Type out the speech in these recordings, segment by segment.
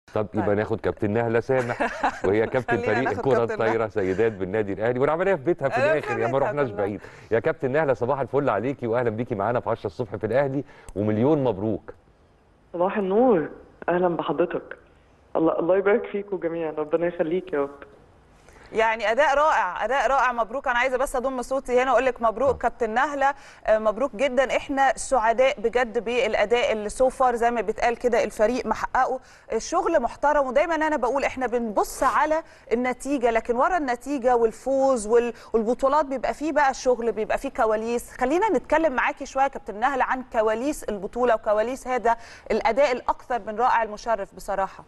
طب يبقى طيب. ناخد كابتن نهله سامح وهي كابتن خلينا فريق ناخد الكره كابتن الطايره سيدات بالنادي الاهلي والعمليه في بيتها في أنا في الاخر يا ما بيتها رحناش كلها. بعيد يا كابتن نهله صباح الفل عليكي واهلا بيكي معانا في 10 الصبح في الاهلي ومليون مبروك صباح النور اهلا بحضرتك الله الله يبارك فيكم جميعا ربنا يخليك يا رب يعني اداء رائع اداء رائع مبروك انا عايزه بس اضم صوتي هنا اقول لك مبروك كابتن نهله آه، مبروك جدا احنا سعداء بجد بالاداء اللي سوفر زي ما بيتقال كده الفريق محققه الشغل محترم ودايما انا بقول احنا بنبص على النتيجه لكن ورا النتيجه والفوز وال- والبطولات بيبقى فيه بقى شغل بيبقى فيه كواليس خلينا نتكلم معاكي شويه يا كابتن نهله عن كواليس البطوله وكواليس هذا الاداء الاكثر من رائع المشرف بصراحه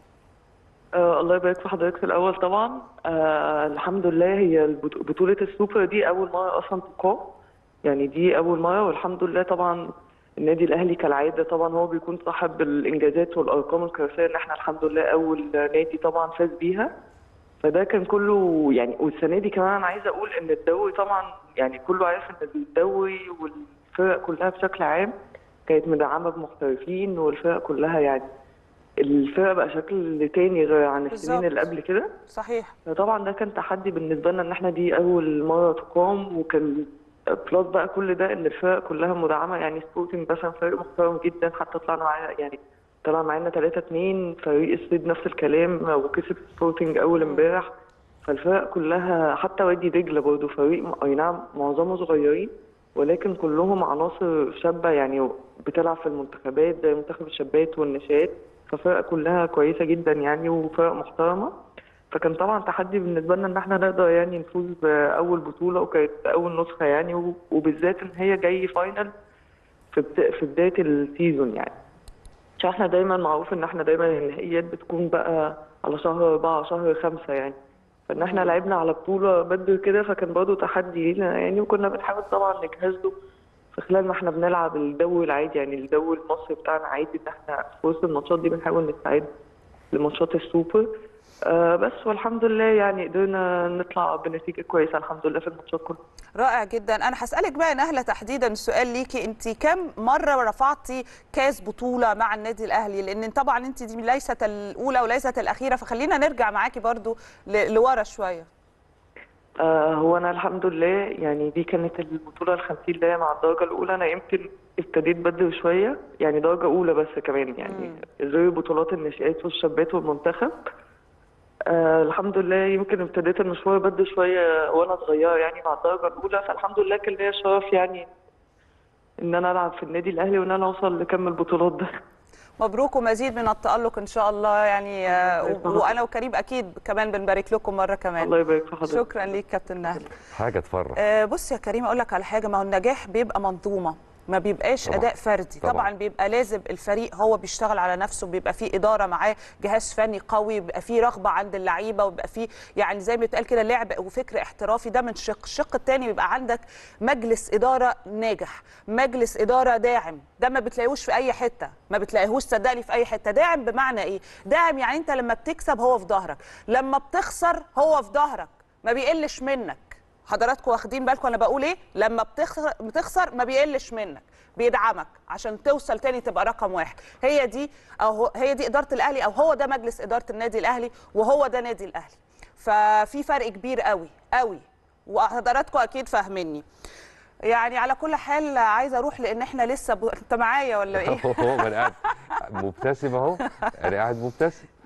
آه الله يبارك في حضرتك في الاول طبعا آه الحمد لله هي البط- بطوله السوبر دي اول مره اصلا تقام يعني دي اول مره والحمد لله طبعا النادي الاهلي كالعاده طبعا هو بيكون صاحب الانجازات والارقام القياسيه ان احنا الحمد لله اول نادي طبعا فاز بيها فده كان كله يعني والسنه دي كمان انا عايزه اقول ان الدوري طبعا يعني كله عارف ان الدوري والفرق كلها بشكل عام كانت مدعمه بمحترفين والفرق كلها يعني الفرق بقى شكل تاني غير عن السنين بالظبط. اللي قبل كده صحيح فطبعا ده كان تحدي بالنسبه لنا ان احنا دي اول مره تقام وكان بلس بقى كل ده ان الفرق كلها مدعمه يعني سبورتنج مثلا فريق محترم جدا حتى طلعنا معانا يعني طلع معانا 3 2 فريق الصيد نفس الكلام وكسب سبورتنج اول امبارح فالفرق كلها حتى وادي دجله برضه فريق اي نعم معظمه صغيرين ولكن كلهم عناصر شابه يعني بتلعب في المنتخبات زي منتخب الشابات والنشات ففرق كلها كويسه جدا يعني وفرق محترمه فكان طبعا تحدي بالنسبه لنا ان احنا نقدر يعني نفوز باول بطوله وكانت اول نسخه يعني و- وبالذات ان هي جاي فاينل في بدا- في بدايه السيزون يعني عشان احنا دايما معروف ان احنا دايما النهائيات بتكون بقى على شهر أربعة شهر خمسة يعني فان احنا لعبنا على بطولة بدري كده فكان برضه تحدي لينا يعني وكنا بنحاول طبعا نجهز له في خلال ما احنا بنلعب الدوري العادي يعني الدوري المصري بتاعنا عادي ان احنا في وسط الماتشات دي بنحاول نستعد لماتشات السوبر آه بس والحمد لله يعني قدرنا نطلع بنتيجة كويسة الحمد لله في الماتشات كلها رائع جدا انا هسالك بقى نهله تحديدا السؤال ليكي انت كم مره رفعتي كاس بطوله مع النادي الاهلي لان طبعا انت دي ليست الاولى وليست الاخيره فخلينا نرجع معاكي برضو ل- لورا شويه آه هو انا الحمد لله يعني دي كانت البطوله الخمسين اللي هي مع الدرجه الاولى انا يمكن ابتديت بدري شويه يعني درجه اولى بس كمان يعني غير بطولات الناشئات والشابات والمنتخب آه الحمد لله يمكن ابتديت المشوار بدري شويه وانا صغيره يعني مع الدرجه الاولى فالحمد لله كان ليا شرف يعني ان انا العب في النادي الاهلي وان انا اوصل لكم البطولات ده مبروك ومزيد من التالق ان شاء الله يعني آه، الله يبارك و- وانا وكريم اكيد كمان بنبارك لكم مره الله كمان يبارك في حضرتك شكرا ليك كابتن نهله حاجه تفرح آه، بص يا كريم اقول لك على حاجه ما هو النجاح بيبقى منظومه ما بيبقاش طبعاً. اداء فردي طبعاً. طبعا, طبعا بيبقى لازم الفريق هو بيشتغل على نفسه بيبقى فيه اداره معاه جهاز فني قوي بيبقى فيه رغبه عند اللعيبه وبيبقى فيه يعني زي ما بيتقال كده لعب وفكر احترافي ده من شق الشق الثاني بيبقى عندك مجلس اداره ناجح مجلس اداره داعم ده ما بتلاقيهوش في اي حته ما بتلاقيهوش صدقني في اي حته داعم بمعنى ايه داعم يعني انت لما بتكسب هو في ظهرك لما بتخسر هو في ظهرك ما بيقلش منك حضراتكم واخدين بالكم انا بقول ايه لما بتخسر بتخسر ما بيقلش منك بيدعمك عشان توصل تاني تبقى رقم واحد هي دي او هو- هي دي اداره الاهلي او هو ده مجلس اداره النادي الاهلي وهو ده نادي الاهلي ففي فرق كبير قوي قوي وحضراتكم اكيد فاهميني يعني على كل حال عايزه اروح لان احنا لسه ب... انت معايا ولا ايه هو ما انا قاعد مبتسم اهو انا قاعد مبتسم